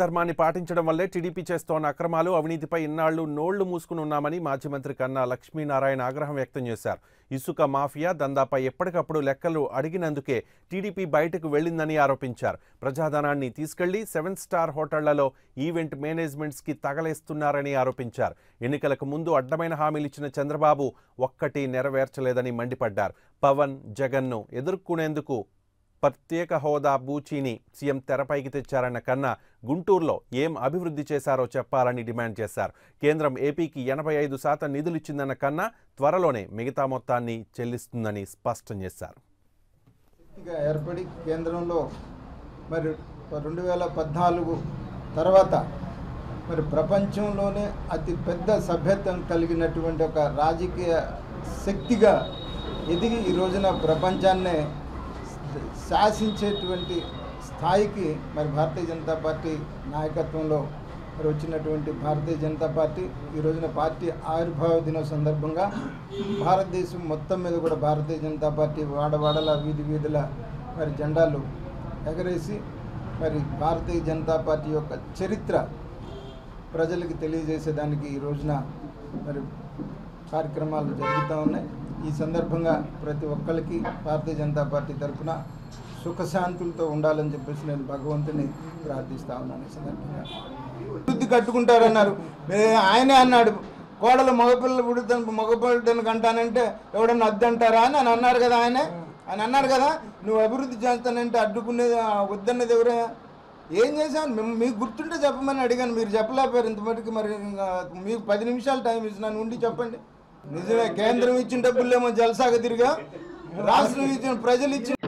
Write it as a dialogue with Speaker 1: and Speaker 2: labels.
Speaker 1: ధర్మాన్ని పాటించడం వల్లే టీడీపీ చేస్తోన్న అక్రమాలు అవినీతిపై ఇన్నాళ్లు నోళ్లు మూసుకుని ఉన్నామని మాజీ మంత్రి కన్నా లక్ష్మీనారాయణ ఆగ్రహం వ్యక్తం చేశారు ఇసుక మాఫియా దందాపై ఎప్పటికప్పుడు లెక్కలు అడిగినందుకే టీడీపీ బయటకు వెళ్ళిందని ఆరోపించారు ప్రజాధనాన్ని తీసుకెళ్లి సెవెన్ స్టార్ హోటళ్లలో ఈవెంట్ మేనేజ్మెంట్స్కి తగలేస్తున్నారని ఆరోపించారు ఎన్నికలకు ముందు అడ్డమైన హామీలు ఇచ్చిన చంద్రబాబు ఒక్కటి నెరవేర్చలేదని మండిపడ్డారు పవన్ జగన్ను ఎదుర్కొనేందుకు ప్రత్యేక హోదా బూచీని సీఎం తెరపైకి తెచ్చారన్న కన్నా గుంటూరులో ఏం అభివృద్ధి చేశారో చెప్పాలని డిమాండ్ చేశారు కేంద్రం ఏపీకి ఎనభై ఐదు శాతం నిధులిచ్చిందన్న కన్నా త్వరలోనే మిగతా మొత్తాన్ని చెల్లిస్తుందని స్పష్టం చేశారు
Speaker 2: శక్తిగా ఏర్పడి కేంద్రంలో మరి రెండు వేల పద్నాలుగు తర్వాత మరి ప్రపంచంలోనే అతి పెద్ద సభ్యత్వం కలిగినటువంటి ఒక రాజకీయ శక్తిగా ఎదిగి ఈ రోజున ప్రపంచాన్నే శాసించేటువంటి స్థాయికి మరి భారతీయ జనతా పార్టీ నాయకత్వంలో మరి వచ్చినటువంటి భారతీయ జనతా పార్టీ ఈ రోజున పార్టీ ఆవిర్భావ దినం సందర్భంగా భారతదేశం మొత్తం మీద కూడా భారతీయ జనతా పార్టీ వాడవాడల వీధి వీధుల మరి జెండాలు ఎగరేసి మరి భారతీయ జనతా పార్టీ యొక్క చరిత్ర ప్రజలకు తెలియజేసేదానికి ఈ రోజున మరి కార్యక్రమాలు జరుగుతూ ఉన్నాయి ఈ సందర్భంగా ప్రతి ఒక్కరికి భారతీయ జనతా పార్టీ తరఫున సుఖశాంతులతో ఉండాలని చెప్పేసి నేను భగవంతుని ప్రార్థిస్తా ఉన్నాను ఈ సందర్భంగా వృద్ధి కట్టుకుంటారన్నారు ఏ- ఆయనే అన్నాడు కోడలు మగపిల్లలు పుడుతాను మగపిల్లలను కంటానంటే ఎవడన్నా అద్దు అంటారా అని అని అన్నారు కదా ఆయనే ఆయన అన్నారు కదా నువ్వు అభివృద్ధి చేస్తానంటే అడ్డుకునేది ఆ వద్దన్నది ఎవరే ఏం చేశాను మేము మీకు గుర్తుంటే చెప్పమని అడిగాను మీరు చెప్పలేకపోయారు ఇంత మటుకు మరి ఇంకా మీకు పది నిమిషాలు టైం ఇచ్చినాను ఉండి చెప్పండి నిజమే కేంద్రం ఇచ్చిన డబ్బులేమో జలసాగ తిరిగా రాష్ట్రం ఇచ్చిన ప్రజలు ఇచ్చిన